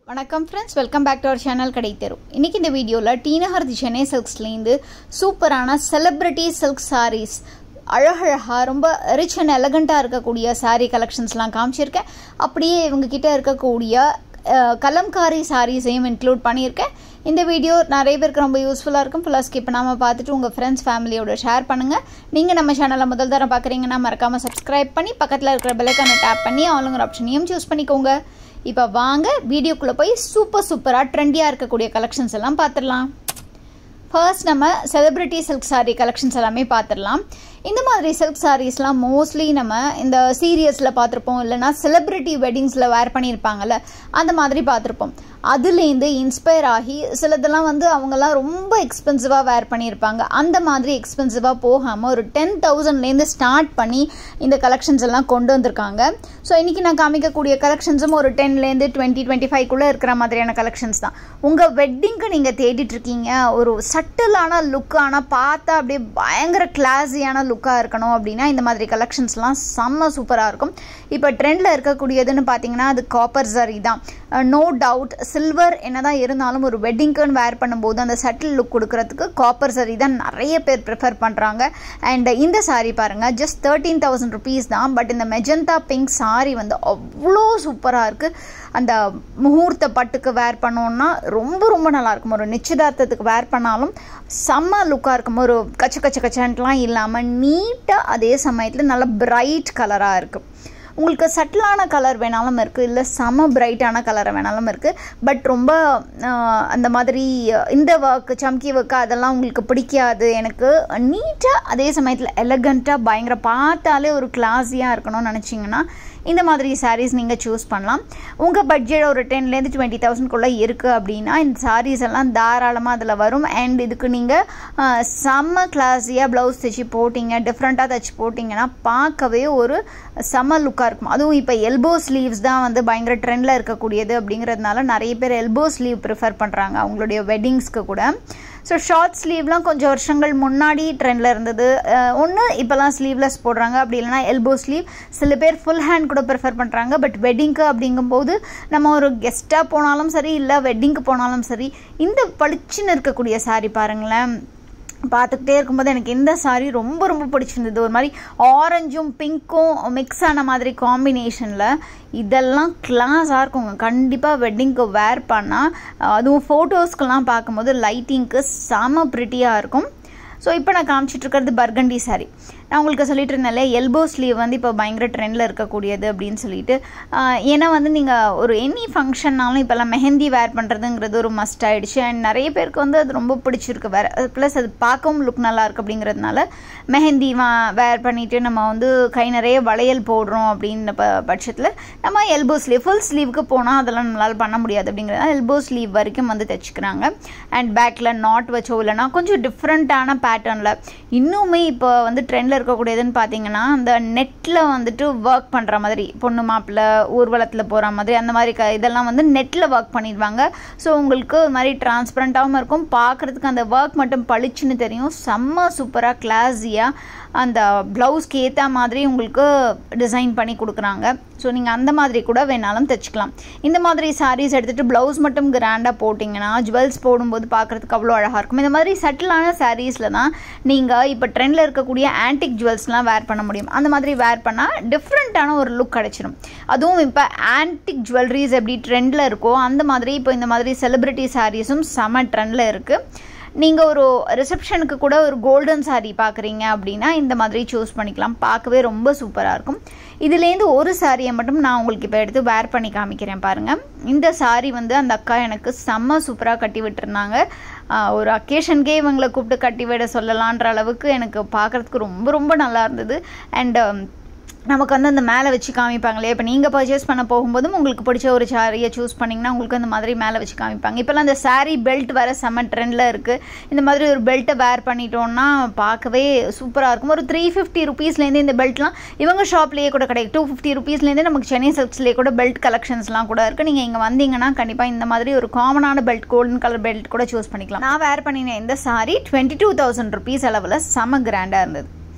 வணக்கம் friends welcome back to our channel கடை தெரு இன்னைக்கு இந்த வீடியோவில் டீனஹர் தி சென்னை சில்க்ஸ்லேருந்து சூப்பரான செலிப்ரிட்டி சில்க் சாரீஸ் அழகழகாக ரொம்ப ரிச் அண்ட் எலகண்ட்டாக இருக்கக்கூடிய saree கலெக்ஷன்ஸ்லாம் காமிச்சிருக்கேன் அப்படியே இவங்க கிட்ட இருக்கக்கூடிய அஹ், கலம்காரி சாரீஸையும் இன்க்ளூட் பண்ணியிருக்கேன் இந்த வீடியோ நிறைய பேருக்கு ரொம்ப யூஸ்ஃபுல்லாக இருக்கும் ஃபுல்லாக ஸ்கிப் பண்ணாமல் பார்த்துட்டு உங்கள் ஃப்ரெண்ட்ஸ் ஃபேமிலியோட ஷேர் பண்ணுங்கள் நீங்கள் நம்ம சேனலை முதல் தரம் பார்க்குறீங்கன்னா மறக்காமல் சப்ஸ்கிரைப் பண்ணி பக்கத்தில் இருக்கிற பெல்லைக்கான டேப் பண்ணி ஆளுங்கிற ஆப்ஷனையும் சூஸ் பண்ணிக்கோங்க இப்போ வாங்க வீடியோக்குள்ளே போய் சூப்பர் சூப்பராக ட்ரெண்டியாக இருக்கக்கூடிய கலெக்ஷன்ஸ் எல்லாம் பார்த்துடலாம் ஃபர்ஸ்ட் நம்ம செலிப்ரிட்டி சில்க் saree கலெக்ஷன்ஸ் எல்லாமே பார்த்துடலாம் இந்த மாதிரி சில்க் சாரீஸ்லாம் மோஸ்ட்லி நம்ம இந்த சீரியஸில் பார்த்துருப்போம் இல்லைனா செலிப்ரிட்டி வெட்டிங்ஸில் வேர் பண்ணியிருப்பாங்கல்ல அந்த மாதிரி பார்த்துருப்போம் அதுலேருந்து இன்ஸ்பயர் ஆகி சிலதெல்லாம் வந்து அவங்கெல்லாம் ரொம்ப எக்ஸ்பென்சிவாக வேர் பண்ணியிருப்பாங்க அந்த மாதிரி எக்ஸ்பென்சிவாக போகாமல் ஒரு டென் தௌசண்ட்லேருந்து ஸ்டார்ட் பண்ணி இந்த கலெக்ஷன்ஸ் எல்லாம் கொண்டு வந்திருக்காங்க ஸோ இன்றைக்கி நான் காமிக்கக்கூடிய கலெக்ஷன்ஸும் ஒரு டென்லேருந்து டுவெண்ட்டி டுவெண்ட்டி ஃபைவ்க்குள்ளே இருக்கிற மாதிரியான கலெக்ஷன்ஸ் தான் உங்கள் வெட்டிங்க்கு நீங்கள் தேடிட்டு இருக்கீங்க ஒரு சட்டிலான லுக்கான பார்த்தா அப்படியே பயங்கர கிளாஸியான லுக்காக இருக்கணும் அப்படின்னா இந்த மாதிரி கலெக்ஷன்ஸ்லாம் செம்ம சூப்பராக இருக்கும் இப்போ ட்ரெண்டில் இருக்கக்கூடியதுன்னு பார்த்தீங்கன்னா அது காப்பர் சரி தான் நோ டவுட் சில்வர் என்னதான் இருந்தாலும் ஒரு வெட்டிங்க்குன்னு வேர் பண்ணும்போது அந்த சட்டில் லுக் கொடுக்கறதுக்கு காப்பர் சரி தான் நிறைய பேர் ப்ரிஃபர் பண்ணுறாங்க அண்ட் இந்த saree பாருங்கள் ஜஸ்ட் தேர்ட்டீன் தௌசண்ட் ருபீஸ் தான் பட் இந்த மெஜந்தா பிங்க் saree வந்து அவ்வளோ சூப்பராக இருக்குது அந்த முகூர்த்த பட்டுக்கு வேர் பண்ணோன்னா ரொம்ப ரொம்ப நல்லாயிருக்கும் ஒரு நிச்சயதார்த்தத்துக்கு வேர் பண்ணாலும் செம்ம லுக்காக இருக்கும் ஒரு கச்ச கச்ச கச்சன்ட்டுலாம் இல்லாமல் நீட்டாக அதே சமயத்தில் நல்ல பிரைட் கலராக இருக்குது உங்களுக்கு சட்டிலான கலர் வேணாலும் இருக்குது இல்லை செம பிரைட்டான கலர் வேணாலும் இருக்குது பட் ரொம்ப ஆஹ், அந்த மாதிரி இந்த ஒர்க் சம்கி ஒர்க்கு அதெல்லாம் உங்களுக்கு பிடிக்காது எனக்கு நீட்டாக அதே சமயத்தில் எலகண்ட்டாக பயங்கர பார்த்தாலே ஒரு கிளாஸியாக இருக்கணும்னு நினச்சிங்கன்னா இந்த மாதிரி sarees நீங்கள் சூஸ் பண்ணலாம் உங்கள் பட்ஜெட் ஒரு டென்லேருந்து டுவெண்ட்டி தௌசண்ட்குள்ளே இருக்குது அப்படின்னா இந்த sarees எல்லாம் தாராளமாக அதில் வரும் அண்ட் இதுக்கு நீங்கள் செம்ம கிளாஸியாக ப்ளவுஸ் தைச்சி போட்டிங்க டிஃப்ரெண்ட்டாக தைச்சி போட்டிங்கன்னா பார்க்கவே ஒரு செம்ம லுக்காக இருக்கும் அதுவும் இப்போ எல்போ ஸ்லீவ்ஸ் தான் வந்து பயங்கர ட்ரெண்டில் இருக்கக்கூடியது அப்படிங்கிறதுனால நிறைய பேர் எல்போ ஸ்லீவ் ப்ரிஃபர் பண்ணுறாங்க அவங்களுடைய வெட்டிங்ஸ்க்கு கூட ஸோ ஷார்ட் ஸ்லீவ்லாம் கொஞ்சம் வருஷங்கள் முன்னாடி ட்ரெண்டில் இருந்தது ஒன்று இப்போலாம் ஸ்லீவ்லெஸ் போடுறாங்க அப்படி இல்லைனா எல்போ ஸ்லீவ் சில பேர் ஃபுல் ஹேண்ட் கூட ப்ரிஃபர் பண்ணுறாங்க பட் வெட்டிங்க்கு அப்படிங்கும்போது நம்ம ஒரு கெஸ்ட்டாக போனாலும் சரி இல்லை வெட்டிங்க்கு போனாலும் சரி இந்த பளிச்சுன்னு இருக்கக்கூடிய saree பாருங்களேன் பார்த்துக்கிட்டே இருக்கும்போது எனக்கு இந்த saree ரொம்ப ரொம்ப பிடிச்சிருந்தது ஒரு மாதிரி ஆரஞ்சும் பிங்க்கும் மிக்ஸ் ஆன மாதிரி காம்பினேஷனில் இதெல்லாம் கிளாஸாக இருக்குங்க கண்டிப்பாக வெட்டிங்க்கு வேர் பண்ணால் அதுவும் ஃபோட்டோஸ்க்கெல்லாம் பார்க்கும்போது லைட்டிங்க்கு செம ப்ரிட்டியாக இருக்கும் ஸோ இப்போ நான் காமிச்சிட்டு இருக்கிறது பர்கண்டி saree நான் உங்களுக்கு சொல்லிட்டு இருந்தேன்ல எல்போ ஸ்லீவ் வந்து இப்போ பயங்கர ட்ரெண்டில் இருக்கக்கூடியது அப்படின்னு சொல்லிட்டு ஆஹ் ஏன்னா வந்து நீங்கள் ஒரு எனி ஃபங்க்ஷன்னாலும் இப்போல்லாம் மெஹந்தி வேர் பண்ணுறதுங்கிறது ஒரு மஸ்ட் ஆயிடுச்சு அண்ட் நிறைய பேருக்கு வந்து அது ரொம்ப பிடிச்சிருக்கு வேறு ப்ளஸ் அது பார்க்கவும் லுக் நல்லா இருக்கு அப்படிங்கிறதுனால மெஹந்தி வா வேர் பண்ணிவிட்டு நம்ம வந்து கை நிறைய வளையல் போடுறோம் அப்படின்ற ப பட்சத்தில் நம்ம எல்போ ஸ்லீவ் ஃபுல் ஸ்லீவுக்கு போனால் அதெல்லாம் நம்மளால் பண்ண முடியாது அப்படிங்கிறதுனால எல்போ ஸ்லீவ் வரைக்கும் வந்து தைச்சிக்கிறாங்க அண்ட் பேக்கில் நாட் வச்சோ இல்லைனா கொஞ்சம் டிஃப்ரெண்ட்டான பேட்டர்னில் இன்னுமே இப்போ வந்து ட்ரெண்டில் இருக்கக்கூடியதுன்னு பார்த்தீங்கன்னா அந்த நெட்டில் வந்துட்டு ஒர்க் பண்ணுற மாதிரி பொண்ணு மாப்பிள்ளை ஊர்வலத்தில் போகிற மாதிரி அந்த மாதிரி க இதெல்லாம் வந்து நெட்டில் ஒர்க் பண்ணிடுவாங்க ஸோ உங்களுக்கு ஒரு மாதிரி டிரான்ஸ்பரண்ட்டாகவும் இருக்கும் பார்க்குறதுக்கு அந்த ஒர்க் மட்டும் பளிச்சுன்னு தெரியும் செம்ம சூப்பராக கிளாஸியாக அந்த ப்ளவுஸ்க்கு ஏற்ற மாதிரி உங்களுக்கு டிசைன் பண்ணி கொடுக்குறாங்க ஸோ நீங்கள் அந்த மாதிரி கூட வேணாலும் தைச்சிக்கலாம் இந்த மாதிரி sarees எடுத்துகிட்டு ப்ளவுஸ் மட்டும் கிராண்டாக போட்டிங்கன்னா ஜுவல்ஸ் போடும்போது பார்க்குறதுக்கு அவ்வளோ அழகாக இருக்கும் இந்த மாதிரி சட்டிலான சாரீஸில் தான் நீங்கள் இப்போ ட்ரெண்டில் இருக்கக்கூடிய ஆன்டிக் ஜுவல்ஸ்லாம் வேர் பண்ண முடியும் அந்த மாதிரி வேர் பண்ணால் டிஃப்ரெண்ட்டான ஒரு லுக் கிடச்சிரும் அதுவும் இப்போ ஆன்டிக் ஜுவல்லரிஸ் எப்படி ட்ரெண்டில் இருக்கோ அந்த மாதிரி இப்போ இந்த மாதிரி செலிப்ரிட்டி சாரீஸும் செம ட்ரெண்டில் இருக்குது நீங்கள் ஒரு ரிசப்ஷனுக்கு கூட ஒரு கோல்டன் saree பார்க்குறீங்க அப்படின்னா இந்த மாதிரி சூஸ் பண்ணிக்கலாம் பார்க்கவே ரொம்ப சூப்பராக இருக்கும் இதுலேருந்து ஒரு சாரியை மட்டும் நான் உங்களுக்கு இப்போ எடுத்து வேர் பண்ணி காமிக்கிறேன் பாருங்கள் இந்த saree வந்து அந்த அக்கா எனக்கு செம்ம சூப்பராக கட்டி விட்டுருந்தாங்க ஆஹ் ஒரு அக்கேஷனுக்கே இவங்களை கூப்பிட்டு கட்டி விட சொல்லலான்ற அளவுக்கு எனக்கு பார்க்குறதுக்கு ரொம்ப ரொம்ப நல்லா இருந்தது அண்ட் நமக்கு வந்து அந்த மேலே வச்சு காமிப்பாங்களே இப்போ நீங்கள் பர்ச்சேஸ் பண்ண போகும்போதும் உங்களுக்கு பிடிச்ச ஒரு சாரியை சூஸ் பண்ணிங்கன்னா உங்களுக்கு அந்த மாதிரி மேலே வச்சு காமிப்பாங்க இப்போல்லாம் அந்த saree பெல்ட் வர செம்ம ட்ரெண்டில் இருக்குது இந்த மாதிரி ஒரு பெல்ட்டை வேர் பண்ணிட்டோம்னா பார்க்கவே சூப்பராக இருக்கும் ஒரு த்ரீ ஃபிஃப்டி ருபீஸ்லேருந்து இந்த பெல்ட்லாம் இவங்க ஷாப்லேயே கூட கிடைக்கும் டூ ஃபிஃப்டி ருபீஸ்லேருந்து நமக்கு சென்னை சில்க்ஸ்லேயே கூட பெல்ட் கலெக்ஷன்ஸ்லாம் கூட இருக்குது நீங்கள் இங்கே வந்தீங்கன்னா கண்டிப்பாக இந்த மாதிரி ஒரு காமனான பெல்ட் கோல்டன் கலர் பெல்ட் கூட சூஸ் பண்ணிக்கலாம் நான் வேர் பண்ணின இந்த saree twenty two thousand rupees அளவில் செம்ம கிராண்டாக இருந்தது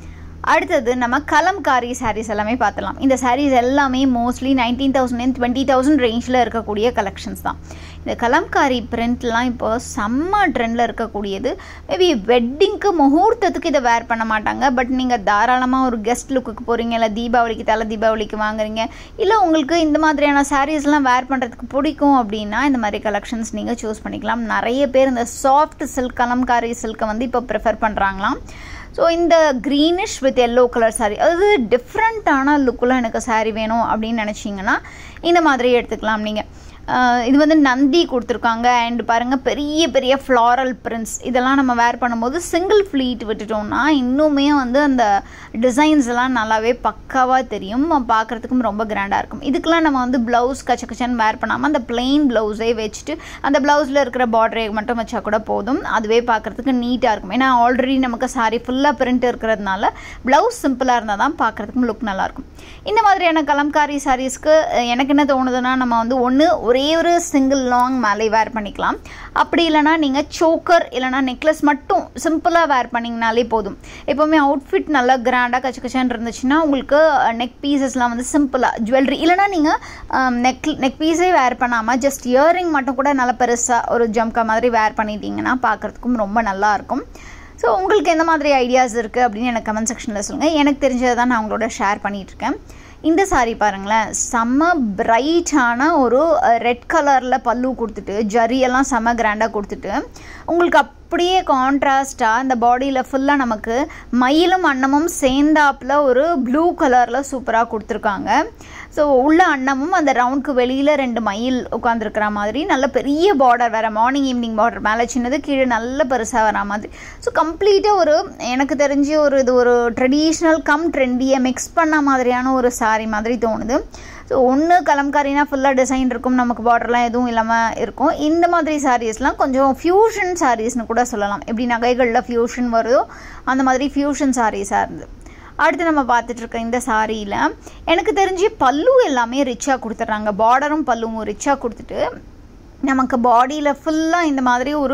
அடுத்தது நம்ம கலம்காரி சாரீஸ் எல்லாமே பார்த்துலாம் இந்த சாரீஸ் எல்லாமே mostly nineteen thousand and twenty thousand ரேஞ்சில் இருக்கக்கூடிய கலெக்ஷன்ஸ் தான் இந்த கலம்காரி பிரிண்ட்லாம் இப்போ செம்ம ட்ரெண்டில் இருக்கக்கூடியது மேபி வெட்டிங்க்கு முகூர்த்தத்துக்கு இதை வேர் பண்ண மாட்டாங்க பட் நீங்கள் தாராளமாக ஒரு கெஸ்ட் லுக்குக்கு போகிறீங்க இல்லை தீபாவளிக்கு தலை தீபாவளிக்கு வாங்குறீங்க இல்லை உங்களுக்கு இந்த மாதிரியான சாரீஸ்லாம் வேர் பண்ணுறதுக்கு பிடிக்கும் அப்படின்னா இந்த மாதிரி கலெக்ஷன்ஸ் நீங்கள் சூஸ் பண்ணிக்கலாம் நிறைய பேர் இந்த சாஃப்ட் சில்க் கலம்காரி சில்க்கை வந்து இப்போ ப்ரிஃபர் பண்ணுறாங்களாம் ஸோ இந்த greenish with yellow colour sari அது டிஃப்ரெண்ட்டான லுக்கில் எனக்கு சாரீ வேணும் அப்படின்னு நினச்சிங்கன்னா இந்த மாதிரி எடுத்துக்கலாம் நீங்கள் இது வந்து நந்தி கொடுத்துருக்காங்க அண்ட் பாருங்கள் பெரிய பெரிய ஃப்ளாரல் பிரிண்ட்ஸ் இதெல்லாம் நம்ம வேர் பண்ணும்போது சிங்கிள் ஃப்ளீட் விட்டுட்டோம்னா இன்னுமே வந்து அந்த டிசைன்ஸ் எல்லாம் நல்லாவே பக்காவாக தெரியும் பார்க்குறதுக்கும் ரொம்ப கிராண்டாக இருக்கும் இதுக்கெல்லாம் நம்ம வந்து ப்ளவுஸ் கச்ச கச்சன்னு வேர் பண்ணாமல் அந்த பிளெயின் ப்ளவுஸே வச்சுட்டு அந்த ப்ளவுஸில் இருக்கிற பார்டரை மட்டும் வச்சா கூட போதும் அதுவே பார்க்குறதுக்கு நீட்டாக இருக்கும் ஏன்னா ஆல்ரெடி நமக்கு சாரி ஃபுல்லாக பிரிண்ட் இருக்கிறதுனால ப்ளவுஸ் சிம்பிளாக இருந்தால் தான் பார்க்குறதுக்கும் லுக் நல்லாயிருக்கும் இந்த மாதிரியான கலம்காரி சாரீஸ்க்கு எனக்கு என்ன தோணுதுன்னா நம்ம வந்து ஒன்று ஒரே ஒரு சிங்கிள் லாங் மேலே வேர் பண்ணிக்கலாம் அப்படி இல்லைனா நீங்கள் சோக்கர் இல்லைனா நெக்லஸ் மட்டும் சிம்பிளாக வேர் பண்ணிங்கனாலே போதும் எப்போவுமே அவுட்ஃபிட் நல்லா கிராண்டாக கச்ச கச்சான் இருந்துச்சுன்னா உங்களுக்கு நெக் பீசஸ்லாம் வந்து சிம்பிளாக ஜுவல்லரி இல்லைனா நீங்கள் நெக் நெக் பீஸே வேர் பண்ணாமல் ஜஸ்ட் இயரிங் மட்டும் கூட நல்லா பெருசாக ஒரு ஜம்கா மாதிரி வேர் பண்ணிட்டீங்கன்னா பார்க்குறதுக்கும் ரொம்ப நல்லாயிருக்கும் ஸோ உங்களுக்கு எந்த மாதிரி ஐடியாஸ் இருக்குது அப்படின்னு எனக்கு கமெண்ட் செக்ஷனில் சொல்லுங்கள் எனக்கு தெரிஞ்சதை தான் நான் உங்களோட ஷேர் பண்ணிகிட்ருக்கேன் இந்த சாரீ பாருங்களேன் செம்ம பிரைட்டான ஒரு ரெட் கலரில் பல்லு கொடுத்துட்டு ஜரியெல்லாம் செம்ம கிராண்டாக கொடுத்துட்டு உங்களுக்கு அப்படியே கான்ட்ராஸ்டாக இந்த பாடியில் ஃபுல்லாக நமக்கு மயிலும் அன்னமும் சேர்ந்தாப்பில் ஒரு ப்ளூ கலரில் சூப்பராக கொடுத்துருக்காங்க ஸோ உள்ள அன்னமும் அந்த ரவுண்டுக்கு வெளியில் ரெண்டு மயில் உட்காந்துருக்கிற மாதிரி நல்ல பெரிய பார்டர் வேறு மார்னிங் ஈவினிங் பார்டர் மேலே சின்னது கீழே நல்ல பெருசாக வரா மாதிரி ஸோ கம்ப்ளீட்டாக ஒரு எனக்கு தெரிஞ்சு ஒரு இது ஒரு ட்ரெடிஷ்னல் கம் ட்ரெண்டியை மிக்ஸ் பண்ண மாதிரியான ஒரு சாரீ மாதிரி தோணுது ஸோ ஒன்று கலம்காரினா ஃபுல்லாக டிசைன் இருக்கும் நமக்கு பார்டர்லாம் எதுவும் இல்லாமல் இருக்கும் இந்த மாதிரி சாரீஸ்லாம் கொஞ்சம் ஃப்யூஷன் சாரீஸ்னு கூட சொல்லலாம் எப்படி நகைகளில் ஃப்யூஷன் வருதோ அந்த மாதிரி ஃப்யூஷன் சாரீஸாக இருந்தது அடுத்து நம்ம பார்த்துட்டு இருக்க இந்த சாரியில் எனக்கு தெரிஞ்சு பல்லு எல்லாமே ரிச்சாக கொடுத்துட்றாங்க பார்டரும் பல்லுவும் ரிச்சாக கொடுத்துட்டு நமக்கு பாடியில் ஃபுல்லாக இந்த மாதிரி ஒரு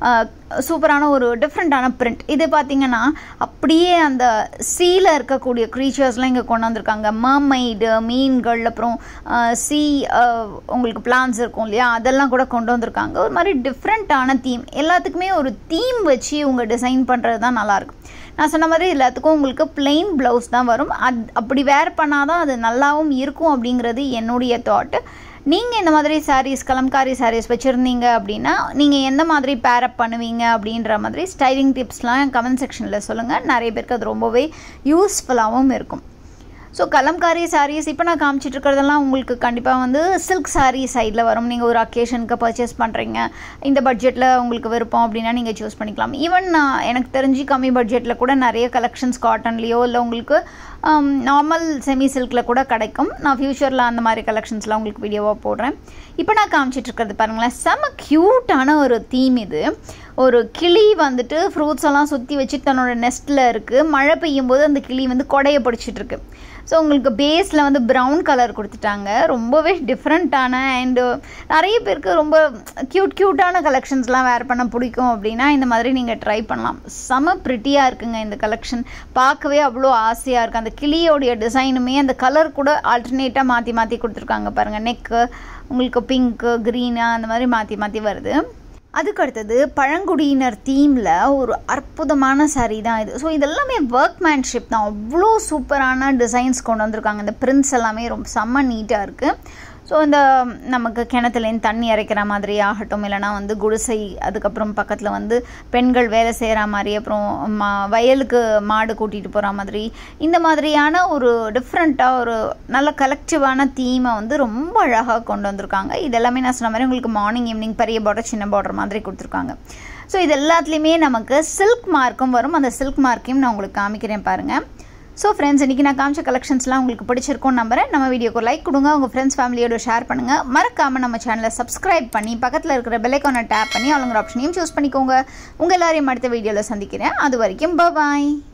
சூப்பரான ஒரு டிஃப்ரெண்ட்டான பிரிண்ட் இது பார்த்திங்கன்னா அப்படியே அந்த சீல இருக்கக்கூடிய க்ரீச்சர்ஸ்லாம் இங்கே கொண்டு வந்திருக்காங்க மர்மைடு மீன்கள் அப்புறம் சீ உங்களுக்கு பிளான்ஸ் இருக்கும் இல்லையா அதெல்லாம் கூட கொண்டு வந்திருக்காங்க ஒரு மாதிரி டிஃப்ரெண்ட்டான தீம் எல்லாத்துக்குமே ஒரு தீம் வச்சு உங்கள் டிசைன் பண்ணுறது தான் நல்லாயிருக்கும் நான் சொன்ன மாதிரி எல்லாத்துக்கும் உங்களுக்கு பிளெயின் ப்ளவுஸ் தான் வரும் அது அப்படி வேர் பண்ணால் தான் அது நல்லாவும் இருக்கும் அப்படிங்கிறது என்னுடைய தாட்டு நீங்கள் இந்த மாதிரி சாரீஸ் கலம்காரி சாரீஸ் வச்சுருந்தீங்க அப்படின்னா நீங்கள் எந்த மாதிரி பேரப் பண்ணுவீங்க அப்படின்ற மாதிரி ஸ்டைலிங் டிப்ஸ்லாம் கமெண்ட் செக்ஷனில் சொல்லுங்கள் நிறைய பேருக்கு அது ரொம்பவே யூஸ்ஃபுல்லாகவும் இருக்கும் ஸோ கலம்காரி சாரீஸ் இப்போ நான் காமிச்சிட்டு இருக்கிறதெல்லாம் உங்களுக்கு கண்டிப்பாக வந்து சில்க் சாரீ சைடில் வரும் நீங்கள் ஒரு அக்கேஷனுக்கு பர்ச்சேஸ் பண்ணுறீங்க இந்த பட்ஜெட்டில் உங்களுக்கு விருப்பம் அப்படின்னா நீங்கள் சூஸ் பண்ணிக்கலாம் ஈவன் நான் எனக்கு தெரிஞ்சு கம்மி பட்ஜெட்டில் கூட நிறைய கலெக்ஷன்ஸ் காட்டன்லேயோ இல்லை உங்களுக்கு நார்மல் செமி சில்கில் கூட கிடைக்கும் நான் ஃப்யூச்சரில் அந்த மாதிரி கலெக்ஷன்ஸ்லாம் உங்களுக்கு வீடியோவாக போடுறேன் இப்போ நான் காமிச்சிட்டு இருக்கிறது பாருங்களேன் செம்ம க்யூட்டான ஒரு தீம் இது ஒரு கிளி வந்துட்டு ஃப்ரூட்ஸ் எல்லாம் சுற்றி வச்சு தன்னோட நெஸ்ட்டில் இருக்குது மழை பெய்யும் போது அந்த கிளி வந்து கொடையை பிடிச்சிட்ருக்கு ஸோ உங்களுக்கு பேஸில் வந்து ப்ரௌன் கலர் கொடுத்துட்டாங்க ரொம்பவே டிஃப்ரெண்ட்டான அண்டு நிறைய பேருக்கு ரொம்ப க்யூட் க்யூட்டான கலெக்ஷன்ஸ்லாம் வேர் பண்ண பிடிக்கும் அப்படின்னா இந்த மாதிரி நீங்கள் ட்ரை பண்ணலாம் செம ப்ரிட்டியாக இருக்குங்க இந்த கலெக்ஷன் பார்க்கவே அவ்வளோ ஆசையாக இருக்குது அந்த கிளியோடைய டிசைனுமே அந்த கலர் கூட ஆல்டர்னேட்டாக மாற்றி மாற்றி கொடுத்துருக்காங்க பாருங்கள் நெக்கு உங்களுக்கு பிங்க்கு க்ரீனு அந்த மாதிரி மாற்றி மாற்றி வருது அதுக்கு அடுத்தது பழங்குடியினர் தீமில் ஒரு அற்புதமான சாரீ தான் இது ஸோ இதெல்லாமே ஒர்க்மேன்ஷிப் தான் அவ்வளோ சூப்பரான டிசைன்ஸ் கொண்டு வந்திருக்காங்க இந்த பிரிண்ட்ஸ் எல்லாமே ரொம்ப செம்ம நீட்டாக இருக்குது ஸோ இந்த நமக்கு கிணத்துலேருந்து தண்ணி இறைக்கிற மாதிரி ஆகட்டும் இல்லைனா வந்து குடிசை அதுக்கப்புறம் பக்கத்தில் வந்து பெண்கள் வேலை செய்கிற மாதிரி அப்புறம் மா வயலுக்கு மாடு கூட்டிகிட்டு போகிற மாதிரி இந்த மாதிரியான ஒரு டிஃப்ரெண்ட்டாக ஒரு நல்ல கலெக்டிவான தீமை வந்து ரொம்ப அழகாக கொண்டு வந்திருக்காங்க இது எல்லாமே நான் சொன்ன மாதிரி உங்களுக்கு மார்னிங் ஈவினிங் பெரிய பார்டர் சின்ன பார்டர் மாதிரி கொடுத்துருக்காங்க ஸோ இது எல்லாத்துலேயுமே நமக்கு சில்க் மார்க்கும் வரும் அந்த சில்க் மார்க்கையும் நான் உங்களுக்கு காமிக்கிறேன் பாருங்கள் ஸோ ஃப்ரெண்ட்ஸ் இன்றைக்கி நான் காமிச்ச கலெக்ஷன்ஸ்லாம் உங்களுக்கு பிடிச்சிருக்கும்னு நம்புறேன் நம்ம வீடியோக்கு லைக் கொடுங்க உங்கள் ஃப்ரெண்ட்ஸ் ஃபேமிலியோட ஷேர் பண்ணுங்கள் மறக்காமல் நம்ம சேனலை சப்ஸ்கிரைப் பண்ணி பக்கத்தில் இருக்கிற பெல்லைக்கானை டேப் பண்ணி அவங்களோட ஆப்ஷனையும் சூஸ் பண்ணிக்கோங்க உங்கள் எல்லாரையும் அடுத்த வீடியோவில் சந்திக்கிறேன் அது வரைக்கும் பாய்